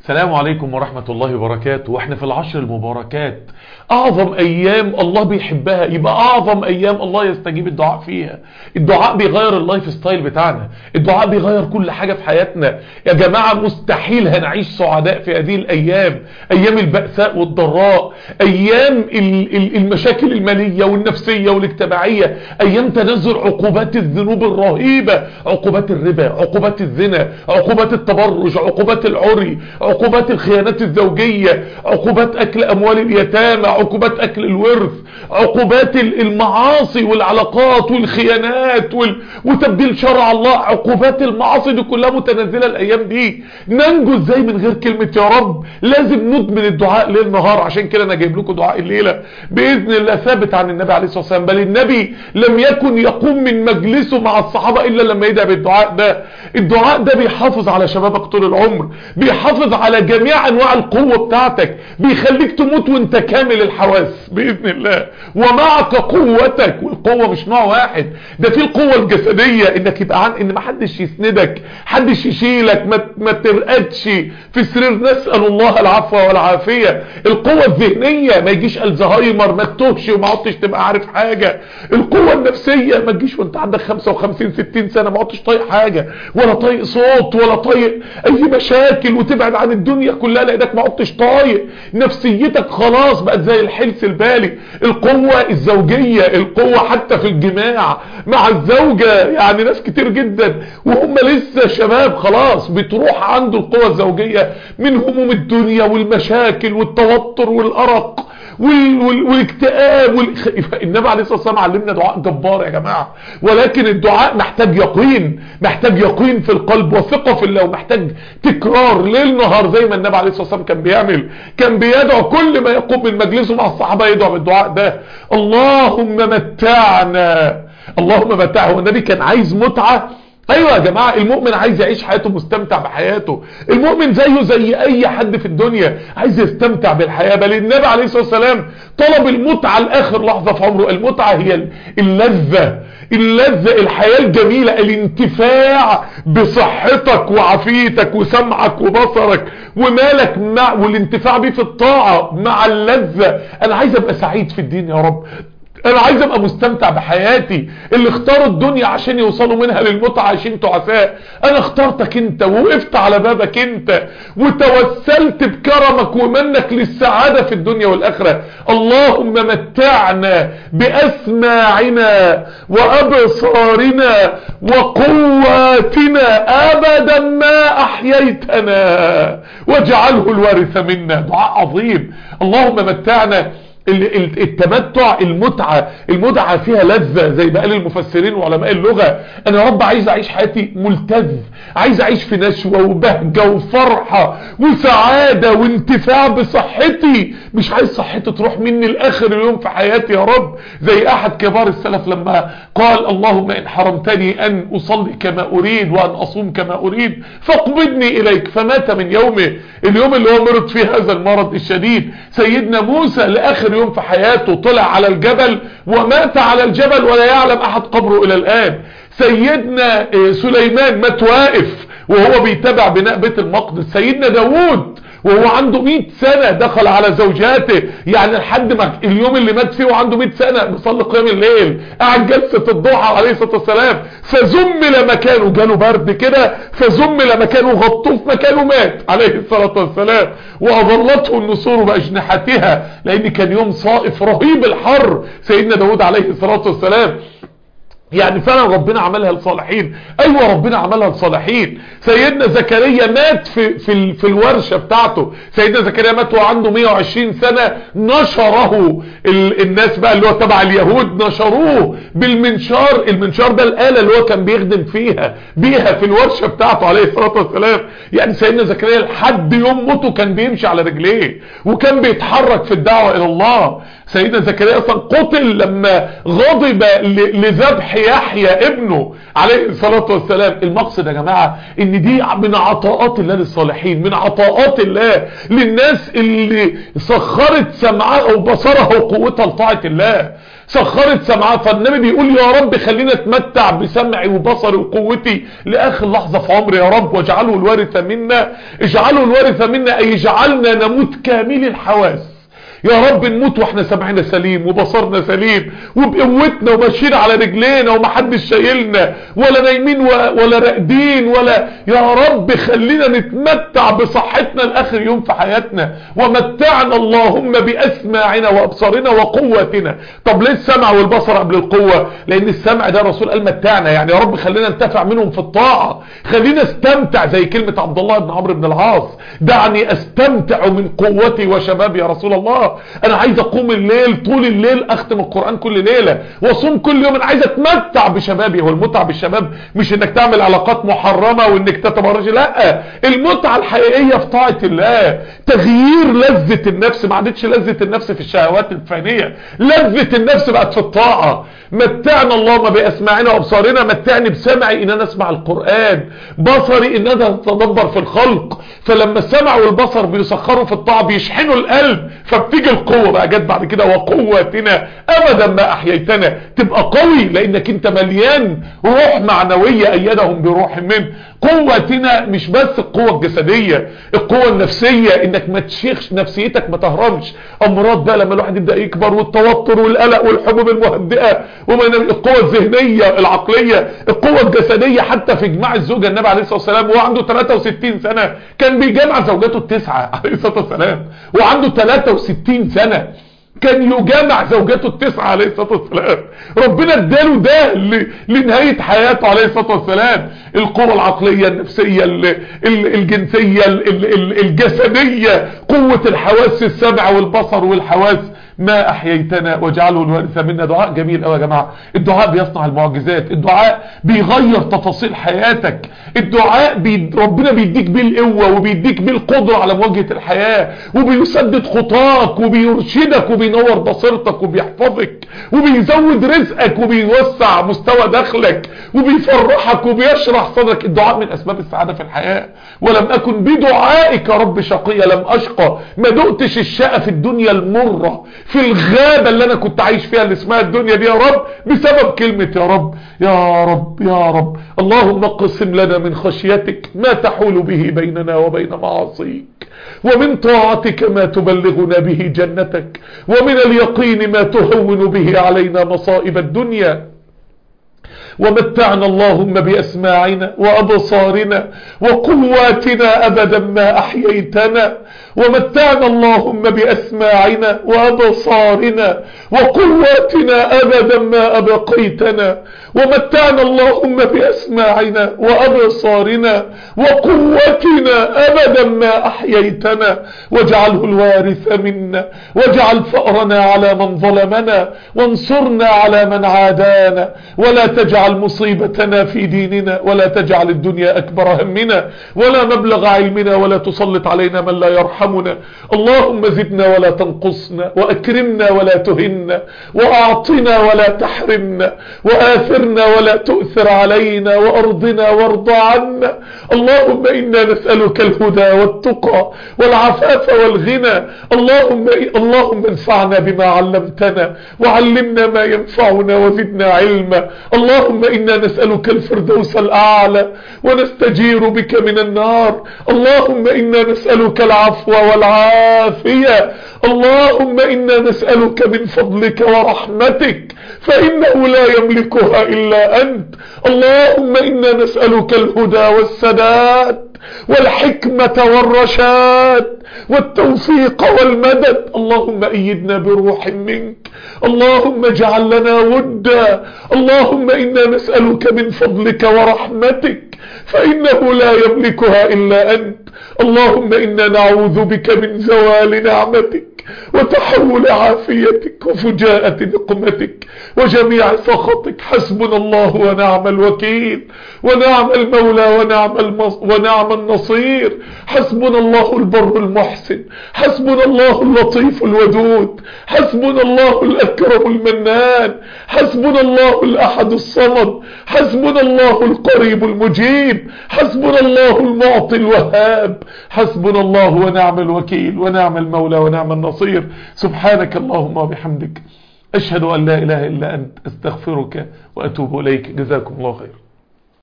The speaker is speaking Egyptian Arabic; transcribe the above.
السلام عليكم ورحمة الله وبركاته واحنا في العشر المباركات اعظم ايام الله بيحبها يبقى اعظم ايام الله يستجيب الدعاء فيها الدعاء بيغير اللايف ستايل بتاعنا الدعاء بيغير كل حاجة في حياتنا يا جماعة مستحيل هنعيش سعداء في هذه الايام ايام البأساء والضراء ايام المشاكل المالية والنفسية والاجتماعية ايام تنزل عقوبات الذنوب الرهيبة عقوبات الربا عقوبات الزنا عقوبات التبرج عقوبات العري عقوبات الخيانات الزوجية عقوبات اكل اموال اليتامى عقوبات اكل الورث عقوبات المعاصي والعلاقات والخيانات وال... وتبديل شرع الله عقوبات المعاصي دي كلها متنزلة الايام دي ننجو ازاي من غير كلمة يا رب لازم ندمن الدعاء ليل نهار عشان كده انا جايب لكم دعاء الليلة باذن الله ثابت عن النبي عليه الصلاة والسلام بل النبي لم يكن يقوم من مجلسه مع الصحابة الا لما يدعي بالدعاء ده الدعاء ده بيحافظ على شبابك طول العمر بيحافظ على جميع انواع القوة بتاعتك بيخليك تموت وانت كامل الحواس باذن الله ومعك قوتك والقوة مش نوع واحد ده في القوة الجسدية انك يبقى عن ان محدش يسندك حدش يشيلك ما, ما ترقدش في سرير نسأل الله العفو والعافية القوة الذهنية ما يجيش الزهايمر ما تتوهش وما عدتش تبقى عارف حاجة القوة النفسية ما تجيش وانت عندك 55 60 سنة ما عدتش طايق حاجة ولا طايق صوت ولا طايق اي مشاكل وتبعد عن الدنيا كلها لانك ما عدتش طايق نفسيتك خلاص بقت زي الحلس البالي القوة الزوجية القوة حتى في الجماع مع الزوجة يعني ناس كتير جدا وهم لسه شباب خلاص بتروح عنده القوة الزوجية من هموم الدنيا والمشاكل والتوتر والأرق والاكتئاب والخ... النبي عليه الصلاه والسلام علمنا دعاء جبار يا جماعه ولكن الدعاء محتاج يقين محتاج يقين في القلب وثقه في الله ومحتاج تكرار ليل نهار زي ما النبي عليه الصلاه والسلام كان بيعمل كان بيدعو كل ما يقوم من مجلسه مع الصحابه يدعو بالدعاء ده اللهم متعنا اللهم متعه النبي كان عايز متعه ايوه يا جماعة المؤمن عايز يعيش حياته مستمتع بحياته المؤمن زيه زي اي حد في الدنيا عايز يستمتع بالحياة بل النبي عليه الصلاة والسلام طلب المتعة لاخر لحظة في عمره المتعة هي اللذة اللذة الحياة الجميلة الانتفاع بصحتك وعافيتك وسمعك وبصرك ومالك مع والانتفاع بيه في الطاعة مع اللذة انا عايز ابقى سعيد في الدين يا رب انا عايز ابقى مستمتع بحياتي اللي اختاروا الدنيا عشان يوصلوا منها للمتعة عشان تعفاء انا اخترتك انت ووقفت على بابك انت وتوسلت بكرمك ومنك للسعادة في الدنيا والاخرة اللهم متعنا باسماعنا وابصارنا وقواتنا ابدا ما احييتنا واجعله الوارث منا دعاء عظيم اللهم متعنا التمتع المتعة المتعة فيها لذة زي ما قال المفسرين وعلماء اللغة انا يا رب عايز اعيش حياتي ملتذ عايز اعيش في نشوة وبهجة وفرحة وسعادة وانتفاع بصحتي مش عايز صحتي تروح مني لاخر يوم في حياتي يا رب زي احد كبار السلف لما قال اللهم ان حرمتني ان اصلي كما اريد وان اصوم كما اريد فاقبضني اليك فمات من يومه اليوم اللي هو مرض فيه هذا المرض الشديد سيدنا موسى لاخر يوم في حياته طلع على الجبل ومات على الجبل ولا يعلم احد قبره الى الان سيدنا سليمان مات واقف وهو بيتابع بناء بيت المقدس سيدنا داوود وهو عنده 100 سنة دخل على زوجاته يعني لحد ما اليوم اللي مات فيه وعنده 100 سنة بيصلي قيام الليل قاعد جلسة الضحى عليه الصلاة والسلام فزمل مكانه جاله برد كده فزمل مكانه غطوه في مكانه مات عليه الصلاة والسلام وأظلته النسور بأجنحتها لأن كان يوم صائف رهيب الحر سيدنا داود عليه الصلاة والسلام يعني فعلا ربنا عملها لصالحين ايوه ربنا عملها لصالحين سيدنا زكريا مات في في في الورشه بتاعته سيدنا زكريا مات وهو عنده 120 سنه نشره ال الناس بقى اللي هو تبع اليهود نشروه بالمنشار المنشار ده الاله اللي هو كان بيخدم فيها بيها في الورشه بتاعته عليه الصلاه والسلام يعني سيدنا زكريا لحد يوم موته كان بيمشي على رجليه وكان بيتحرك في الدعوه الى الله سيدنا زكريا اصلا قتل لما غضب لذبح يحيى ابنه عليه الصلاة والسلام المقصد يا جماعة ان دي من عطاءات الله للصالحين من عطاءات الله للناس اللي سخرت سمعها وبصرها وقوتها لطاعة الله سخرت سمعها فالنبي بيقول يا رب خلينا اتمتع بسمعي وبصري وقوتي لاخر لحظة في عمري يا رب واجعله الوارث منا اجعله الوارث منا اي اجعلنا نموت كامل الحواس يا رب نموت واحنا سمعنا سليم وبصرنا سليم وبقوتنا وماشيين على رجلينا ومحدش شايلنا ولا نايمين ولا راقدين ولا يا رب خلينا نتمتع بصحتنا لاخر يوم في حياتنا ومتعنا اللهم باسماعنا وابصارنا وقوتنا طب ليه السمع والبصر قبل القوة لان السمع ده الرسول قال متعنا يعني يا رب خلينا ننتفع منهم في الطاعة خلينا استمتع زي كلمة عبد الله بن عمرو بن العاص دعني استمتع من قوتي وشبابي يا رسول الله انا عايز اقوم الليل طول الليل اختم القرآن كل ليلة واصوم كل يوم انا عايز اتمتع بشبابي هو المتعة بالشباب مش انك تعمل علاقات محرمة وانك تتبرج لا المتعة الحقيقية في طاعة الله تغيير لذة النفس ما عادتش لذة النفس في الشهوات الفانية لذة النفس بقت في الطاعة متعنا اللهم باسماعنا وابصارنا متعني بسمعي ان انا اسمع القرآن بصري ان انا اتدبر في الخلق فلما السمع والبصر بيسخروا في الطاعة بيشحنوا القلب فبتيجي القوة بقى جت بعد كده وقوتنا ابدا ما احييتنا تبقى قوي لانك انت مليان روح معنوية ايدهم بروح منه قوتنا مش بس القوة الجسدية القوة النفسية انك ما تشيخش نفسيتك ما تهرمش امراض بقى لما الواحد يبدأ يكبر والتوتر والقلق والحبوب المهدئة القوة الذهنية العقلية القوة الجسدية حتى في اجماع الزوجة النبي عليه الصلاة والسلام وهو عنده 63 سنة كان بيجمع زوجاته التسعة عليه الصلاة والسلام وعنده 63 سنة كان يجامع زوجته التسعة عليه الصلاة والسلام ربنا اداله ده لنهاية حياته عليه الصلاة والسلام القوة العقلية النفسية الجنسية الجسدية قوة الحواس السمع والبصر والحواس ما احييتنا واجعله الوارث منا دعاء جميل قوي يا جماعه الدعاء بيصنع المعجزات الدعاء بيغير تفاصيل حياتك الدعاء بي... ربنا بيديك بيه القوه وبيديك بيه القدره على مواجهه الحياه وبيسدد خطاك وبيرشدك وبينور بصيرتك وبيحفظك وبيزود رزقك وبيوسع مستوى دخلك وبيفرحك وبيشرح صدرك الدعاء من اسباب السعاده في الحياه ولم اكن بدعائك يا رب شقيا لم اشقى ما دقتش الشقه في الدنيا المره في الغابة اللي انا كنت عايش فيها اللي اسمها الدنيا دي يا رب بسبب كلمة يا رب يا رب يا رب اللهم اقسم لنا من خشيتك ما تحول به بيننا وبين معاصيك ومن طاعتك ما تبلغنا به جنتك ومن اليقين ما تهون به علينا مصائب الدنيا ومتعنا اللهم بأسماعنا وأبصارنا وقواتنا أبدا ما أحييتنا ومتعنا اللهم بأسماعنا وأبصارنا وقواتنا أبدا ما أبقيتنا ومتعنا اللهم بأسماعنا وأبصارنا وقوتنا أبدا ما أحييتنا واجعله الوارث منا واجعل فأرنا على من ظلمنا وانصرنا على من عادانا ولا تجعل مصيبتنا في ديننا ولا تجعل الدنيا أكبر همنا ولا مبلغ علمنا ولا تسلط علينا من لا يرحمنا اللهم زدنا ولا تنقصنا وأكرمنا ولا تهنا وأعطنا ولا تحرمنا وآثرنا ولا تؤثر علينا وأرضنا وارض عنا اللهم إنا نسألك الهدى والتقى والعفاف والغنى اللهم اللهم انفعنا بما علمتنا وعلمنا ما ينفعنا وزدنا علما اللهم إنا نسألك الفردوس الأعلى ونستجير بك من النار اللهم إنا نسألك العفو والعافية اللهم إنا نسألك من فضلك ورحمتك فإنه لا يملكها إلا أنت اللهم إنا نسألك الهدى والسداد والحكمة والرشاد والتوفيق والمدد اللهم أيدنا بروح منك اللهم اجعل لنا ودا اللهم إنا نسألك من فضلك ورحمتك فإنه لا يملكها إلا أنت اللهم إنا نعوذ بك من زوال نعمتك وتحول عافيتك وفجاءة نقمتك وجميع سخطك حسبنا الله ونعم الوكيل ونعم المولى ونعم, المص... ونعم النصير حسبنا الله البر المحسن حسبنا الله اللطيف الودود حسبنا الله الأكرم المنان حسبنا الله الأحد الصمد حسبنا الله القريب المجيب حسبنا الله المعطي الوهاب حسبنا الله ونعم الوكيل ونعم المولى ونعم النصير سبحانك اللهم وبحمدك أشهد أن لا إله إلا أنت أستغفرك وأتوب إليك جزاكم الله خير